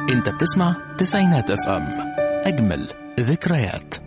انت بتسمع تسعينات اف ام اجمل ذكريات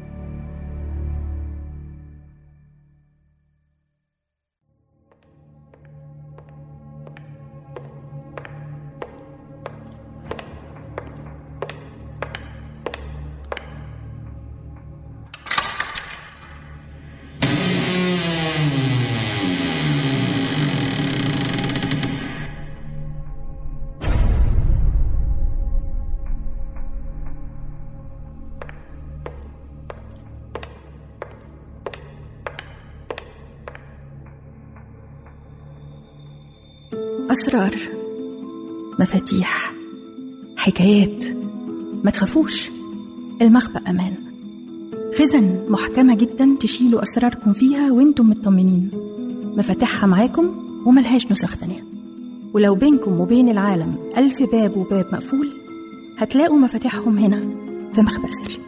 أسرار مفاتيح حكايات ما تخافوش المخبأ أمان خزن محكمة جدا تشيلوا أسراركم فيها وانتم مطمنين مفاتيحها معاكم وملهاش نسخ تانية ولو بينكم وبين العالم ألف باب وباب مقفول هتلاقوا مفاتيحهم هنا في مخبأ سري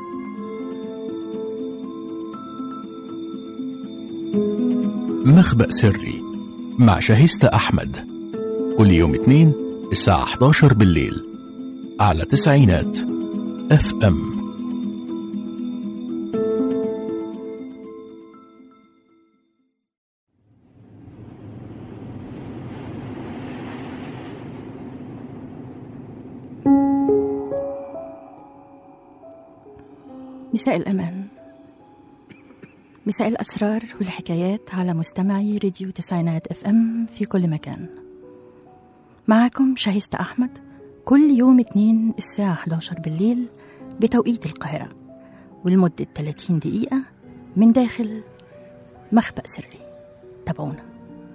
مخبأ سري مع شاهستة أحمد كل يوم اثنين الساعة 11 بالليل على تسعينات اف ام مساء الأمان مساء الأسرار والحكايات على مستمعي راديو تسعينات اف ام في كل مكان معكم شاهستة أحمد كل يوم اتنين الساعة 11 بالليل بتوقيت القاهرة ولمدة 30 دقيقة من داخل مخبأ سري تابعونا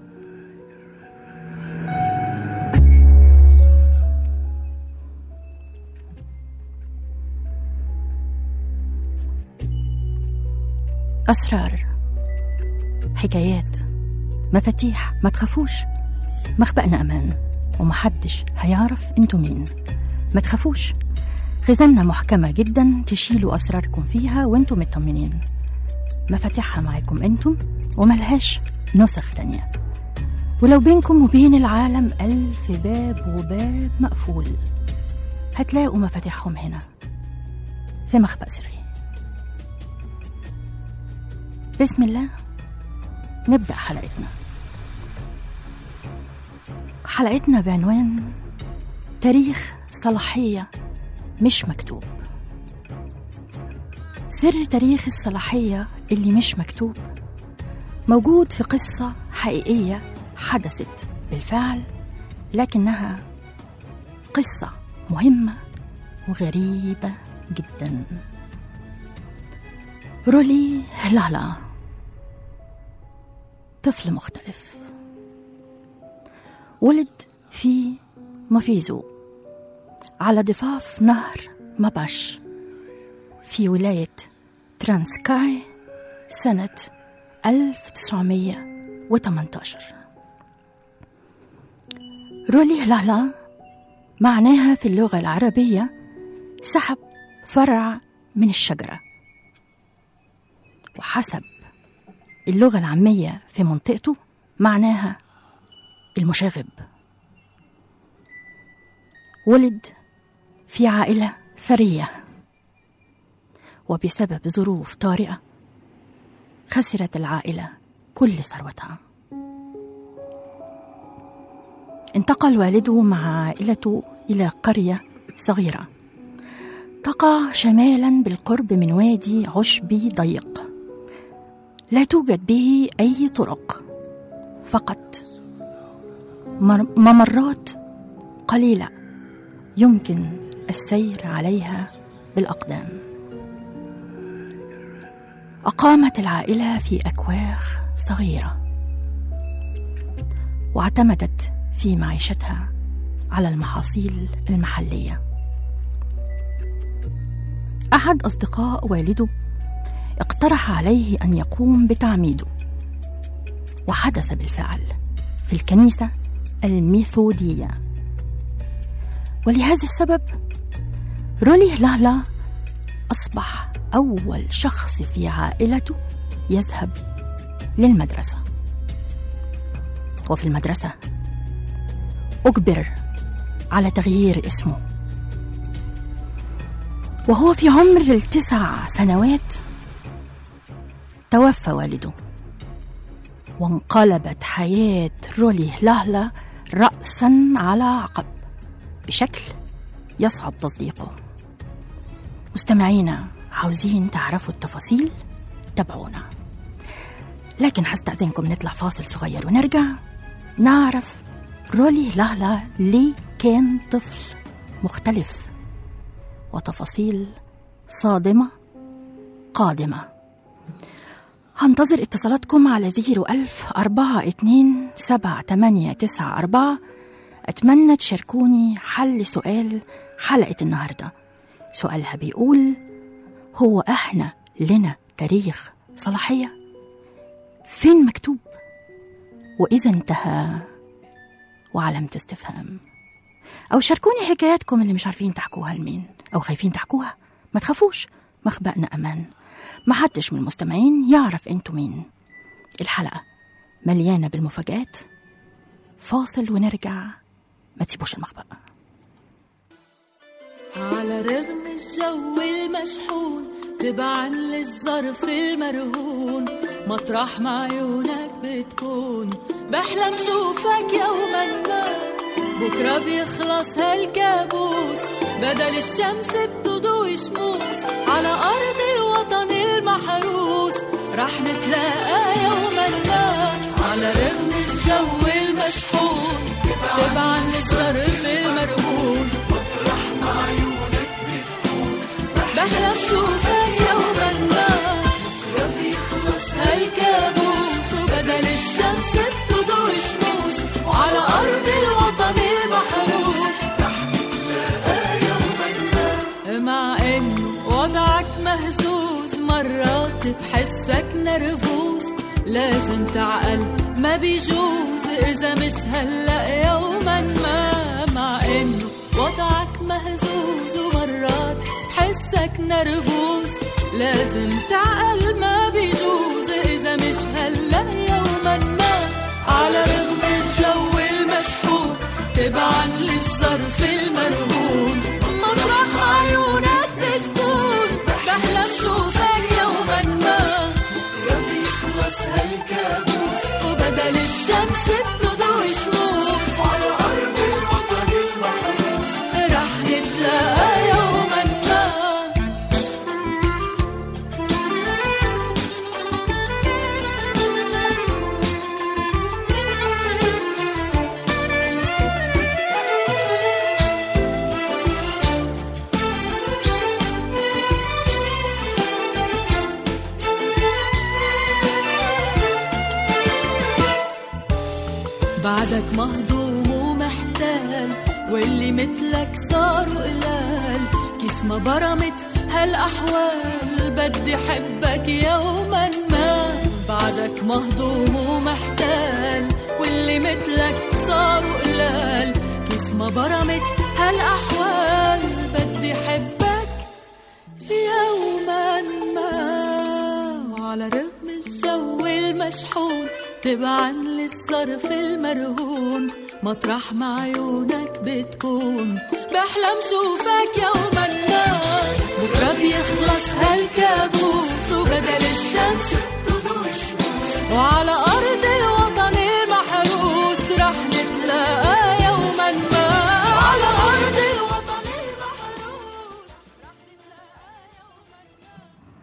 أسرار حكايات مفاتيح ما تخافوش مخبأنا أمان ومحدش هيعرف انتوا مين ما تخافوش خزانة محكمة جدا تشيلوا أسراركم فيها وانتوا مطمنين مفاتيحها معاكم انتم وملهاش نسخ تانية ولو بينكم وبين العالم ألف باب وباب مقفول هتلاقوا مفاتيحهم هنا في مخبأ سري بسم الله نبدأ حلقتنا حلقتنا بعنوان تاريخ صلاحية مش مكتوب سر تاريخ الصلاحية اللي مش مكتوب موجود في قصة حقيقية حدثت بالفعل لكنها قصة مهمة وغريبة جدا رولي لالا طفل مختلف ولد في مفيزو على ضفاف نهر مباش في ولاية ترانسكاي سنة 1918 رولي لالا معناها في اللغة العربية سحب فرع من الشجرة وحسب اللغة العامية في منطقته معناها المشاغب ولد في عائلة ثرية وبسبب ظروف طارئة خسرت العائلة كل ثروتها انتقل والده مع عائلته إلى قرية صغيرة تقع شمالا بالقرب من وادي عشبي ضيق لا توجد به أي طرق فقط ممرات قليلة يمكن السير عليها بالأقدام أقامت العائلة في أكواخ صغيرة واعتمدت في معيشتها على المحاصيل المحلية أحد أصدقاء والده اقترح عليه أن يقوم بتعميده وحدث بالفعل في الكنيسة الميثودية ولهذا السبب رولي لالا أصبح أول شخص في عائلته يذهب للمدرسة وفي المدرسة أجبر على تغيير اسمه وهو في عمر التسع سنوات توفى والده وانقلبت حياة رولي لهلة رأسا على عقب بشكل يصعب تصديقه مستمعينا عاوزين تعرفوا التفاصيل تابعونا لكن هستأذنكم نطلع فاصل صغير ونرجع نعرف رولي لهلة ليه كان طفل مختلف وتفاصيل صادمة قادمة هنتظر اتصالاتكم على زيرو ألف أربعة اتنين سبعة تمانية تسعة أربعة أتمنى تشاركوني حل سؤال حلقة النهاردة سؤالها بيقول هو إحنا لنا تاريخ صلاحية؟ فين مكتوب؟ وإذا انتهى وعلامة استفهام أو شاركوني حكاياتكم اللي مش عارفين تحكوها لمين أو خايفين تحكوها ما تخافوش مخبأنا أمان ما حدش من المستمعين يعرف انتوا مين الحلقة مليانة بالمفاجآت فاصل ونرجع ما تسيبوش المخبأ على رغم الجو المشحون تبعا للظرف المرهون مطرح ما عيونك بتكون بحلم شوفك يوما ما بكرة بيخلص هالكابوس بدل الشمس بتضوي شموس على أرض الوطن المحروس رح نتلاقى يوما ما على رغم الجو المشحون تبعا للظرف المرهون بحلم شوفك يوما ما بكرة بيخلص هالكابوس وبدل الشمس بتضوي شموس وعلى أرض الوطن المحروس مع إن وضعك مهزوز مرات بحسك نرفوز لازم تعقل ما بيجوز إذا مش هلأ يوما ما مع إنه وضعك مهزوز ومرات بحسك نرفوز لازم تعقل ما بيجوز إذا مش هلأ يوما ما على رغم الجو المشحون تبعا للظرف المرهون مطرح عيونك بتكون بحلم شوفك يوما ما بيخلص هالكابوس وبدل الشمس بتضوي شموس على أرض الوطن المحروس رح نتلاقى يوما ما بعدك مهضوم ومحتال واللي مثلك صاروا قلال كيف ما برمت هالأحوال بدي حبك يوما ما بعدك مهضوم ومحتال واللي مثلك صاروا قلال كيف ما برمت هالأحوال بدي حبك يوما ما وعلى رغم الجو المشحون تبعا للصرف المرهون مطرح ما عيونك بتكون بحلم شوفك يوما ما بكرة بيخلص هالكابوس وبدل الشمس تضوي الشموس وعلى أرض الوطن المحروس رح نتلاقى يوما ما على أرض الوطن المحروس رح نتلاقى يوما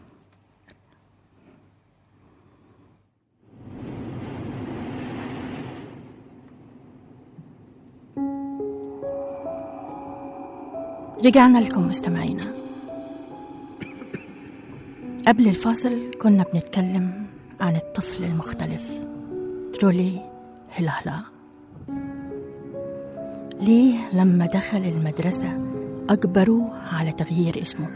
رجعنا لكم مستمعينا قبل الفاصل كنا بنتكلم عن الطفل المختلف ترولي هلهلا ليه لما دخل المدرسة أجبروه على تغيير اسمه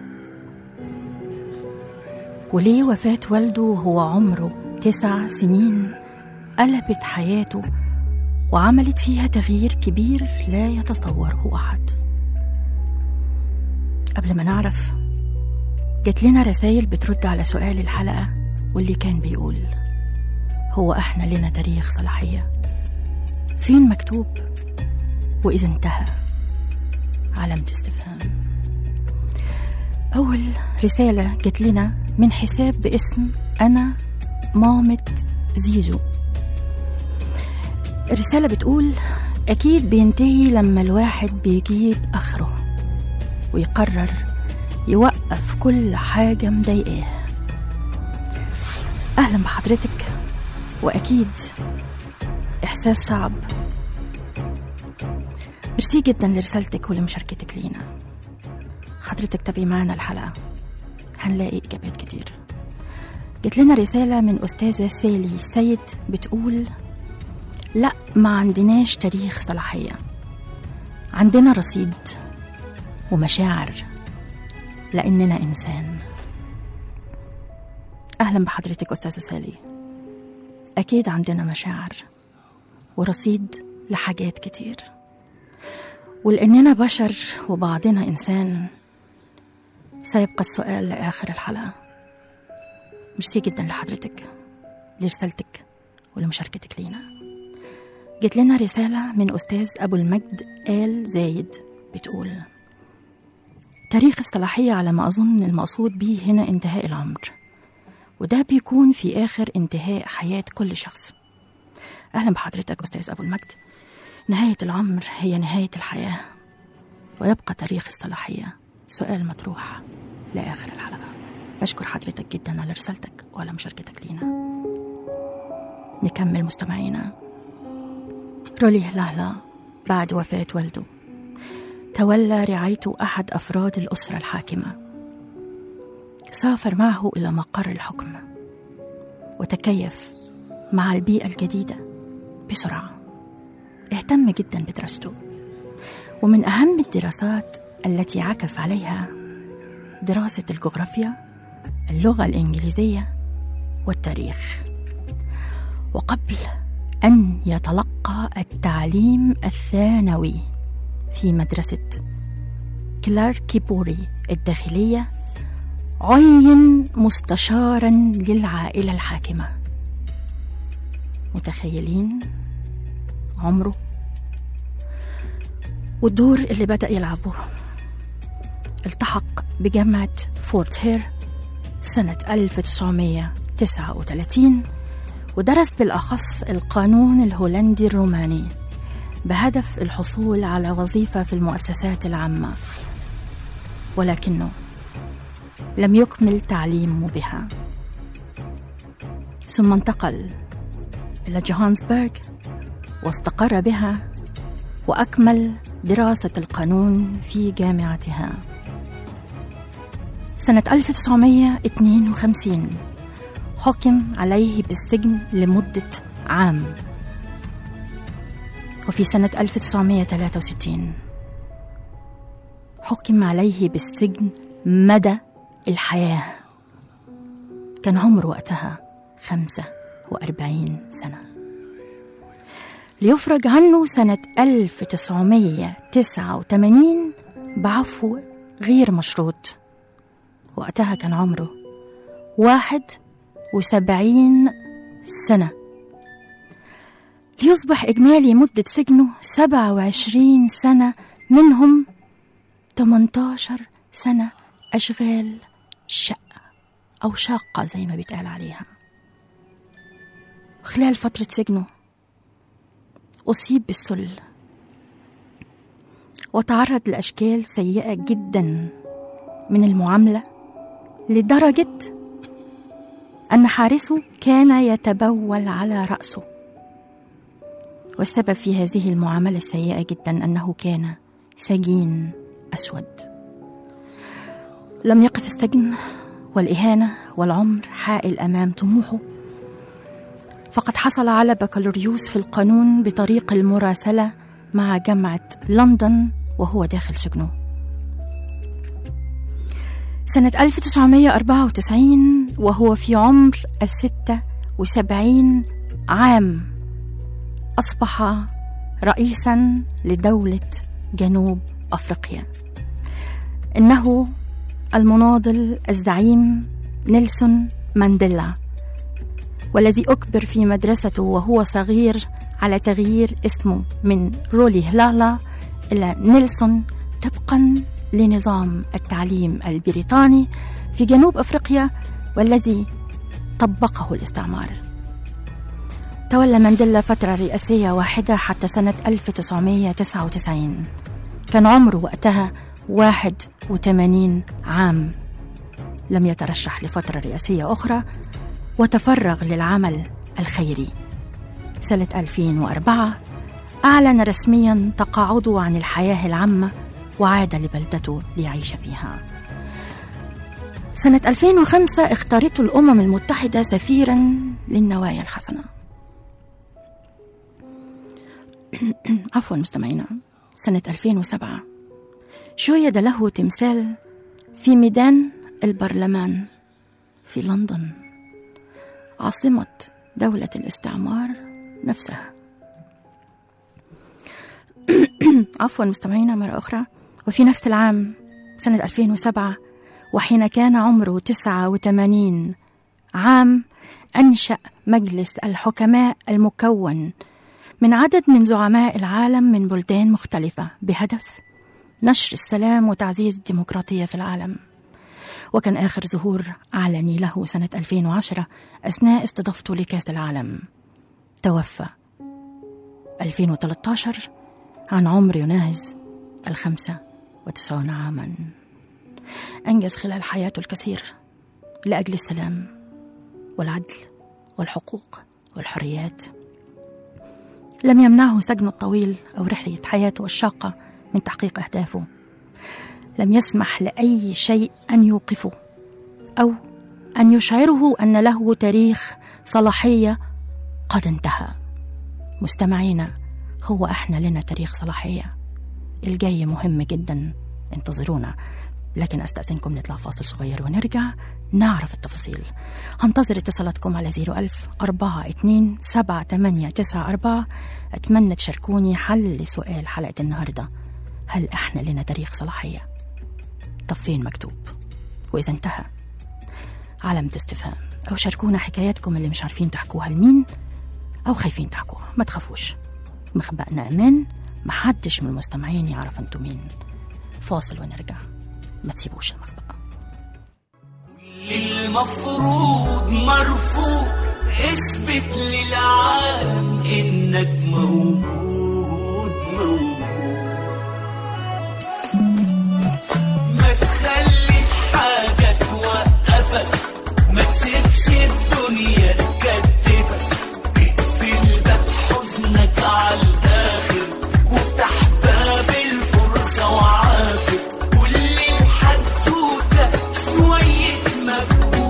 وليه وفاة والده وهو عمره تسع سنين قلبت حياته وعملت فيها تغيير كبير لا يتصوره أحد قبل ما نعرف جات لنا رسائل بترد على سؤال الحلقة واللي كان بيقول هو احنا لنا تاريخ صلاحية فين مكتوب وإذا انتهى علامة استفهام أول رسالة جت لنا من حساب باسم أنا مامة زيزو الرسالة بتقول أكيد بينتهي لما الواحد بيجيب آخره ويقرر يوقف كل حاجة مضايقاه أهلا بحضرتك وأكيد إحساس صعب ميرسي جدا لرسالتك ولمشاركتك لينا حضرتك تابعي معنا الحلقة هنلاقي إجابات كتير جت لنا رسالة من أستاذة سالي سيد بتقول لا ما عندناش تاريخ صلاحية عندنا رصيد ومشاعر لأننا إنسان أهلا بحضرتك أستاذة سالي أكيد عندنا مشاعر ورصيد لحاجات كتير ولأننا بشر وبعضنا إنسان سيبقى السؤال لآخر الحلقة ميرسي جدا لحضرتك لرسالتك ولمشاركتك لينا جت لنا رسالة من أستاذ أبو المجد آل زايد بتقول تاريخ الصلاحية على ما أظن المقصود به هنا انتهاء العمر وده بيكون في آخر انتهاء حياة كل شخص أهلا بحضرتك أستاذ أبو المجد نهاية العمر هي نهاية الحياة ويبقى تاريخ الصلاحية سؤال مطروح لآخر الحلقة بشكر حضرتك جدا على رسالتك وعلى مشاركتك لينا نكمل مستمعينا رولي هلهلة بعد وفاة والده تولى رعايته أحد أفراد الأسرة الحاكمة سافر معه إلى مقر الحكم وتكيف مع البيئة الجديدة بسرعة اهتم جدا بدراسته ومن أهم الدراسات التي عكف عليها دراسة الجغرافيا اللغة الإنجليزية والتاريخ وقبل أن يتلقى التعليم الثانوي في مدرسة كلاركيبوري الداخلية عين مستشارا للعائلة الحاكمة متخيلين عمره والدور اللي بدأ يلعبه التحق بجامعة فورت هير سنة 1939 ودرس بالأخص القانون الهولندي الروماني بهدف الحصول على وظيفة في المؤسسات العامة ولكنه لم يكمل تعليمه بها ثم انتقل إلى جوهانسبرغ واستقر بها وأكمل دراسة القانون في جامعتها سنة 1952 حكم عليه بالسجن لمدة عام وفي سنة 1963 حكم عليه بالسجن مدى الحياة كان عمره وقتها خمسة وأربعين سنة ليفرج عنه سنة 1989 بعفو غير مشروط وقتها كان عمره واحد وسبعين سنة ليصبح إجمالي مدة سجنه سبعة وعشرين سنة منهم 18 سنة أشغال شقة أو شاقة زي ما بيتقال عليها خلال فترة سجنه أصيب بالسل وتعرض لأشكال سيئة جدا من المعاملة لدرجة أن حارسه كان يتبول على رأسه والسبب في هذه المعاملة السيئة جدا أنه كان سجين أسود لم يقف السجن والإهانة والعمر حائل أمام طموحه فقد حصل على بكالوريوس في القانون بطريق المراسلة مع جامعة لندن وهو داخل سجنه سنة 1994 وهو في عمر الستة وسبعين عام أصبح رئيسا لدولة جنوب أفريقيا إنه المناضل الزعيم نيلسون مانديلا والذي أكبر في مدرسته وهو صغير على تغيير اسمه من رولي هلالا إلى نيلسون طبقا لنظام التعليم البريطاني في جنوب افريقيا والذي طبقه الاستعمار. تولى مانديلا فترة رئاسية واحدة حتى سنة 1999 كان عمره وقتها 81 عام لم يترشح لفترة رئاسية أخرى وتفرغ للعمل الخيري سنة 2004 أعلن رسميا تقاعده عن الحياة العامة وعاد لبلدته ليعيش فيها سنة 2005 اختارته الأمم المتحدة سفيرا للنوايا الحسنة عفوا مستمعينا سنة 2007 شيد له تمثال في ميدان البرلمان في لندن عاصمة دولة الاستعمار نفسها عفوا مستمعينا مرة أخرى وفي نفس العام سنة 2007 وحين كان عمره 89 عام أنشأ مجلس الحكماء المكون من عدد من زعماء العالم من بلدان مختلفة بهدف نشر السلام وتعزيز الديمقراطية في العالم وكان آخر ظهور علني له سنة 2010 أثناء استضافته لكأس العالم توفى 2013 عن عمر يناهز الخمسة وتسعون عاما أنجز خلال حياته الكثير لأجل السلام والعدل والحقوق والحريات لم يمنعه سجنه الطويل أو رحلة حياته الشاقة من تحقيق أهدافه لم يسمح لأي شيء أن يوقفه أو أن يشعره أن له تاريخ صلاحية قد انتهى مستمعينا هو احنا لنا تاريخ صلاحية الجاي مهم جدا انتظرونا لكن استأذنكم نطلع فاصل صغير ونرجع نعرف التفاصيل هنتظر اتصالاتكم على 01000 42 7894 أتمنى تشاركوني حل لسؤال حلقة النهاردة هل احنا لنا تاريخ صلاحية؟ طب فين مكتوب؟ وإذا انتهى علامة استفهام أو شاركونا حكاياتكم اللي مش عارفين تحكوها لمين أو خايفين تحكوها ما تخافوش مخبأنا أمان محدش من المستمعين يعرف انتوا مين فاصل ونرجع ما تسيبوش المخبأ المفروض مرفوض اثبت للعالم انك موجود موجود ما تخليش حاجة توقفك ما تسيبش الدنيا تكتفك اقفل باب حزنك على الاخر وافتح باب الفرصة وعافر كل الحدوتة شوية مجهود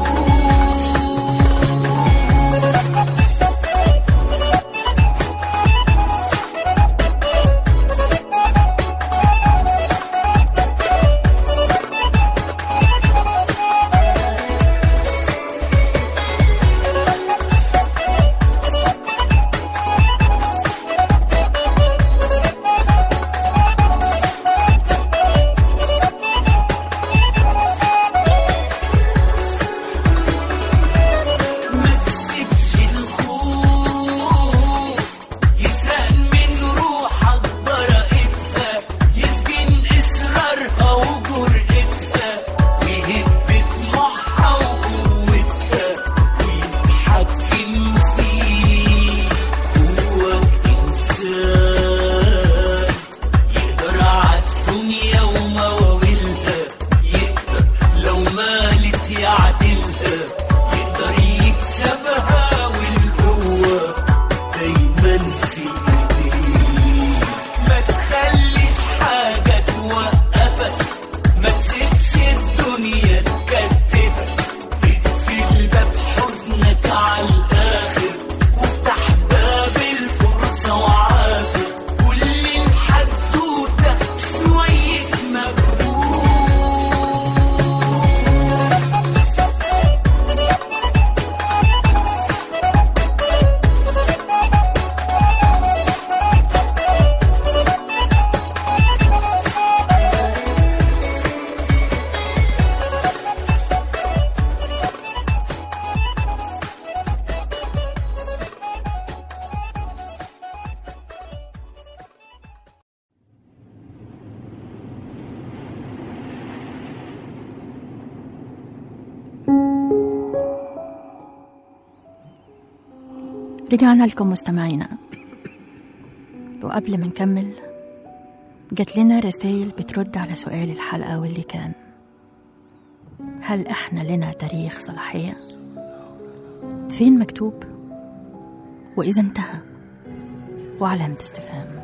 رجعنا لكم مستمعينا وقبل ما نكمل جات لنا رسائل بترد على سؤال الحلقة واللي كان هل احنا لنا تاريخ صلاحية؟ فين مكتوب؟ وإذا انتهى؟ وعلامة استفهام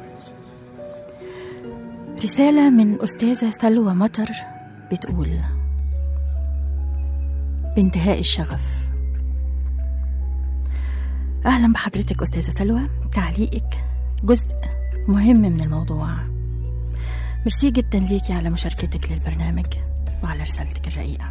رسالة من أستاذة سلوى مطر بتقول بانتهاء الشغف أهلا بحضرتك أستاذة سلوى تعليقك جزء مهم من الموضوع ميرسي جدا ليكي على مشاركتك للبرنامج وعلى رسالتك الرقيقة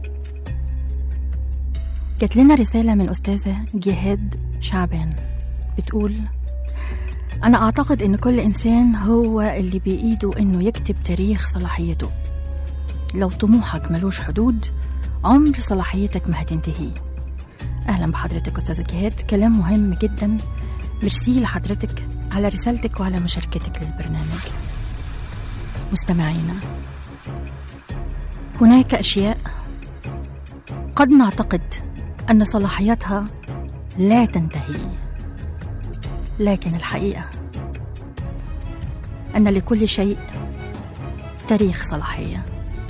جات لنا رسالة من أستاذة جهاد شعبان بتقول أنا أعتقد إن كل إنسان هو اللي بإيده إنه يكتب تاريخ صلاحيته لو طموحك ملوش حدود عمر صلاحيتك ما هتنتهي أهلا بحضرتك أستاذة جهاد كلام مهم جدا ميرسي لحضرتك على رسالتك وعلى مشاركتك للبرنامج مستمعينا هناك أشياء قد نعتقد أن صلاحيتها لا تنتهي لكن الحقيقة أن لكل شيء تاريخ صلاحية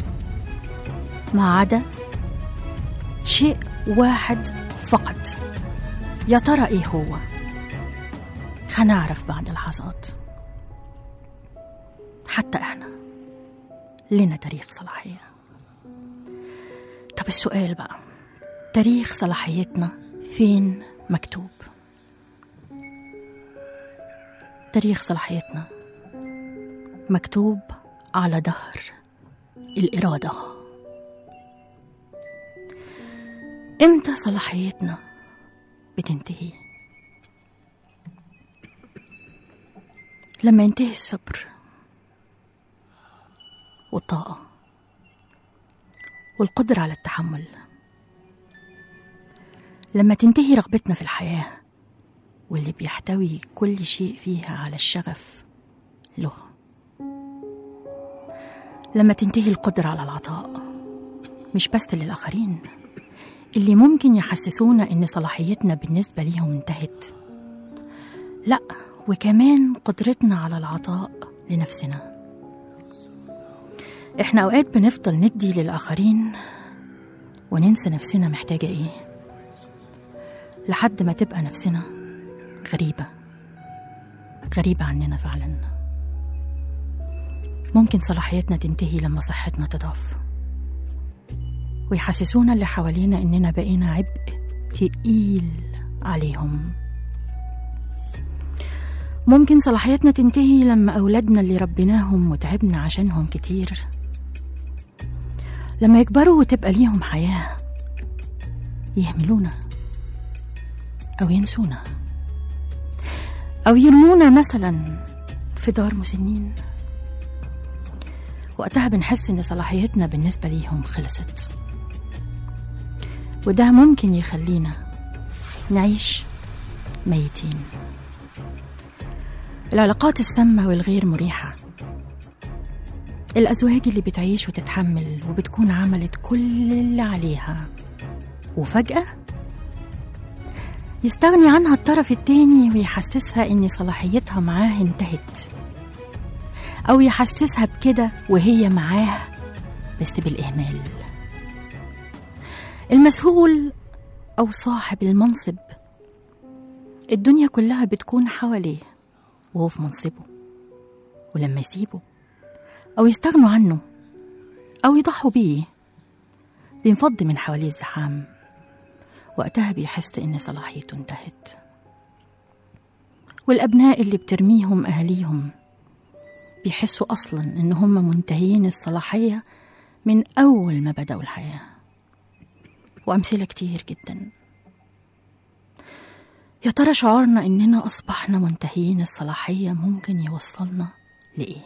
ما عدا شيء واحد فقط يا ترى ايه هو هنعرف بعد لحظات حتى احنا لنا تاريخ صلاحية طب السؤال بقى تاريخ صلاحيتنا فين مكتوب تاريخ صلاحيتنا مكتوب على ظهر الإرادة امتى صلاحيتنا بتنتهي لما ينتهي الصبر والطاقة والقدرة على التحمل لما تنتهي رغبتنا في الحياة واللي بيحتوي كل شيء فيها على الشغف له لما تنتهي القدرة على العطاء مش بس للآخرين اللي ممكن يحسسونا إن صلاحيتنا بالنسبة ليهم انتهت لأ وكمان قدرتنا على العطاء لنفسنا إحنا أوقات بنفضل ندي للآخرين وننسى نفسنا محتاجة إيه لحد ما تبقى نفسنا غريبة غريبة عننا فعلا ممكن صلاحيتنا تنتهي لما صحتنا تضعف ويحسسونا اللي حوالينا إننا بقينا عبء تقيل عليهم ممكن صلاحيتنا تنتهي لما أولادنا اللي ربيناهم وتعبنا عشانهم كتير لما يكبروا وتبقى ليهم حياة يهملونا أو ينسونا أو يرمونا مثلا في دار مسنين وقتها بنحس إن صلاحيتنا بالنسبة ليهم خلصت وده ممكن يخلينا نعيش ميتين العلاقات السامة والغير مريحة الأزواج اللي بتعيش وتتحمل وبتكون عملت كل اللي عليها وفجأة يستغني عنها الطرف التاني ويحسسها إن صلاحيتها معاه انتهت أو يحسسها بكده وهي معاه بس بالإهمال المسؤول أو صاحب المنصب الدنيا كلها بتكون حواليه وهو في منصبه ولما يسيبه أو يستغنوا عنه أو يضحوا بيه بينفض من حواليه الزحام وقتها بيحس إن صلاحيته انتهت والأبناء اللي بترميهم أهاليهم بيحسوا أصلا إن هم منتهين الصلاحية من أول ما بدأوا الحياة وأمثلة كتير جدا يا ترى شعورنا إننا أصبحنا منتهين الصلاحية ممكن يوصلنا لإيه؟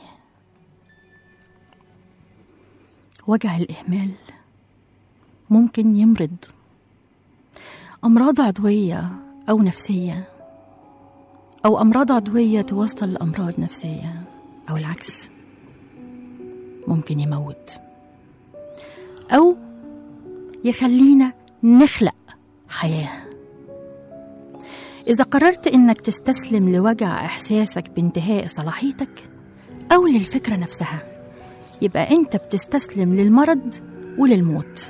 وجع الإهمال ممكن يمرض أمراض عضوية أو نفسية أو أمراض عضوية توصل لأمراض نفسية أو العكس ممكن يموت أو يخلينا نخلق حياة إذا قررت إنك تستسلم لوجع إحساسك بانتهاء صلاحيتك أو للفكرة نفسها يبقى أنت بتستسلم للمرض وللموت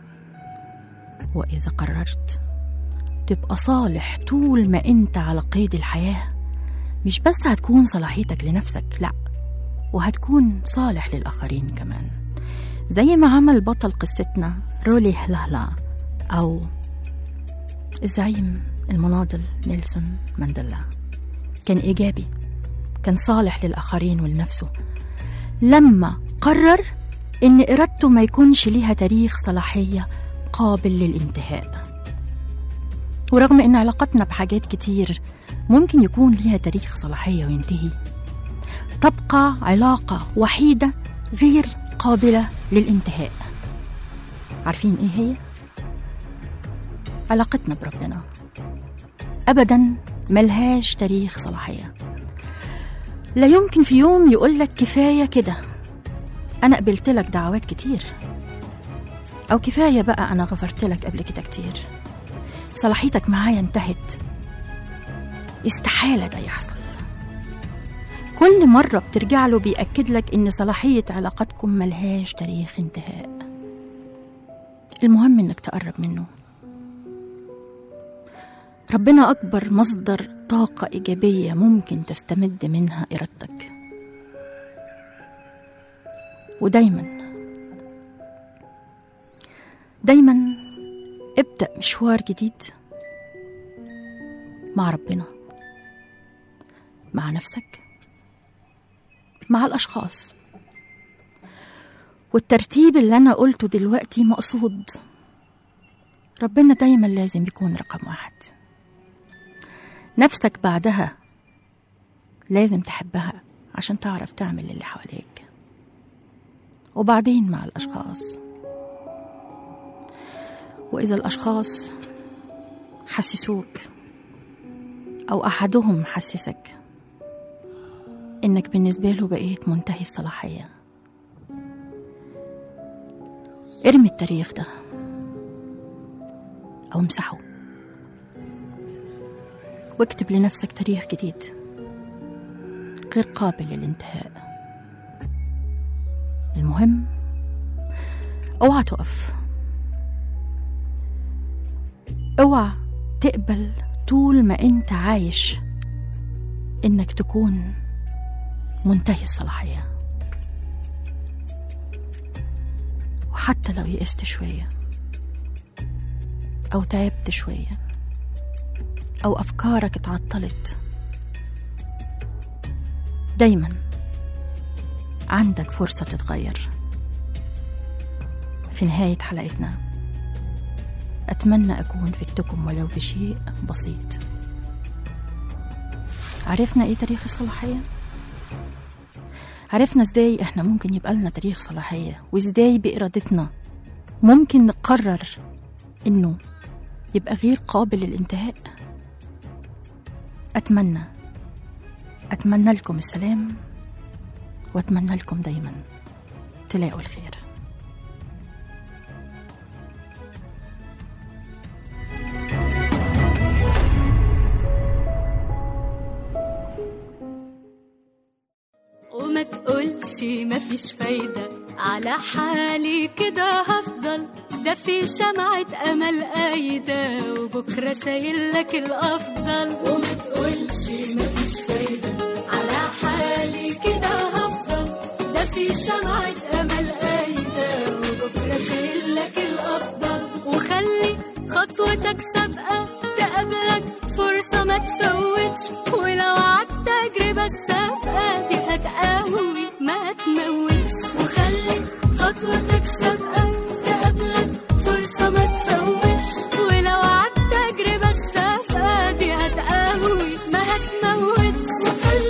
وإذا قررت تبقى صالح طول ما أنت على قيد الحياة مش بس هتكون صلاحيتك لنفسك لأ وهتكون صالح للآخرين كمان زي ما عمل بطل قصتنا رولي هلالا أو الزعيم المناضل نيلسون مانديلا كان إيجابي كان صالح للآخرين ولنفسه لما قرر إن إرادته ما يكونش ليها تاريخ صلاحية قابل للانتهاء ورغم إن علاقتنا بحاجات كتير ممكن يكون ليها تاريخ صلاحية وينتهي تبقى علاقة وحيدة غير قابلة للانتهاء عارفين إيه هي؟ علاقتنا بربنا أبدا ملهاش تاريخ صلاحية لا يمكن في يوم يقولك كفاية كده أنا قبلت لك دعوات كتير أو كفاية بقى أنا غفرت لك قبل كده كتير صلاحيتك معايا انتهت استحالة ده يحصل كل مرة بترجع له بيأكد لك إن صلاحية علاقتكم ملهاش تاريخ انتهاء المهم إنك تقرب منه ربنا أكبر مصدر طاقة إيجابية ممكن تستمد منها إرادتك ودايما دايما ابدأ مشوار جديد مع ربنا مع نفسك مع الأشخاص والترتيب اللي أنا قلته دلوقتي مقصود ربنا دايما لازم يكون رقم واحد نفسك بعدها لازم تحبها عشان تعرف تعمل اللي حواليك وبعدين مع الأشخاص وإذا الأشخاص حسسوك أو أحدهم حسسك إنك بالنسبة له بقيت منتهي الصلاحية ارمي التاريخ ده أو امسحه واكتب لنفسك تاريخ جديد غير قابل للانتهاء المهم اوعى تقف اوعى تقبل طول ما انت عايش انك تكون منتهي الصلاحية وحتى لو يئست شوية أو تعبت شوية أو أفكارك اتعطلت دايما عندك فرصة تتغير في نهاية حلقتنا أتمنى أكون فدتكم ولو بشيء بسيط عرفنا إيه تاريخ الصلاحية؟ عرفنا إزاي إحنا ممكن يبقى لنا تاريخ صلاحية وإزاي بإرادتنا ممكن نقرر إنه يبقى غير قابل للانتهاء أتمنى أتمنى لكم السلام وأتمنى لكم دايما تلاقوا الخير وما تقولش مفيش فايدة على حالي كده هفضل ده في شمعة أمل قايدة وبكرة شايل لك الأفضل وما تقولش مفيش فايدة على حالي كده هفضل ده في شمعة أمل قايدة وبكرة شايل لك الأفضل وخلي خطوتك سابقة تقابلك فرصة ما تفوتش ولو عدت تجربة السابقة دي هتقوي ما تموتش وخلي خطوتك سابقة تقابلك فرصة ما تفوتش ولو عدت تجربة السابقة دي هتقوي ما هتموتش وخلي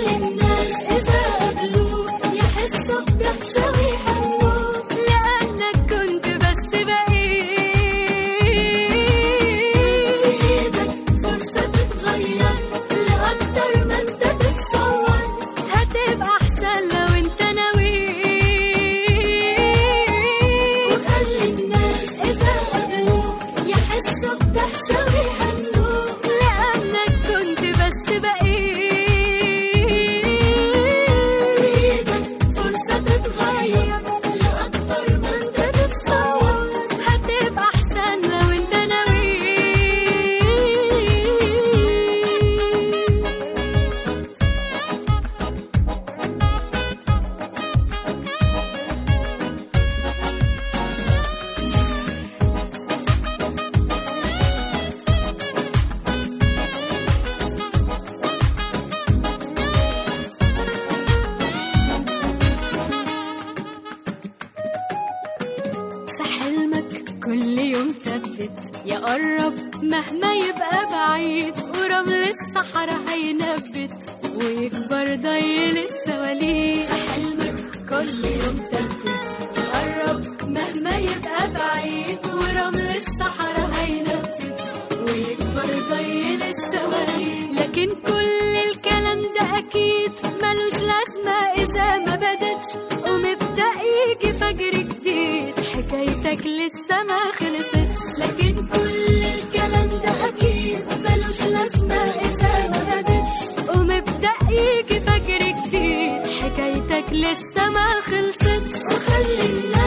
ثبت يا قرب مهما يبقى بعيد ورمل الصحراء هينبت ويكبر ضيل السواليف في حلمك كل يوم ثبت يا قرب مهما يبقى بعيد ورمل الصحراء هينبت ويكبر ضيل السواليف لكن كل الكلام ده اكيد ملوش لازمه اذا ما بدتش ومبدا يجي فجر جديد حكايتك لسه ما خلصتش لكن كل الكلام ده اكيد ملوش لازمه اذا ما بدتش ومبدا يجي فجر جديد حكايتك لسه ما خلصتش وخلي الناس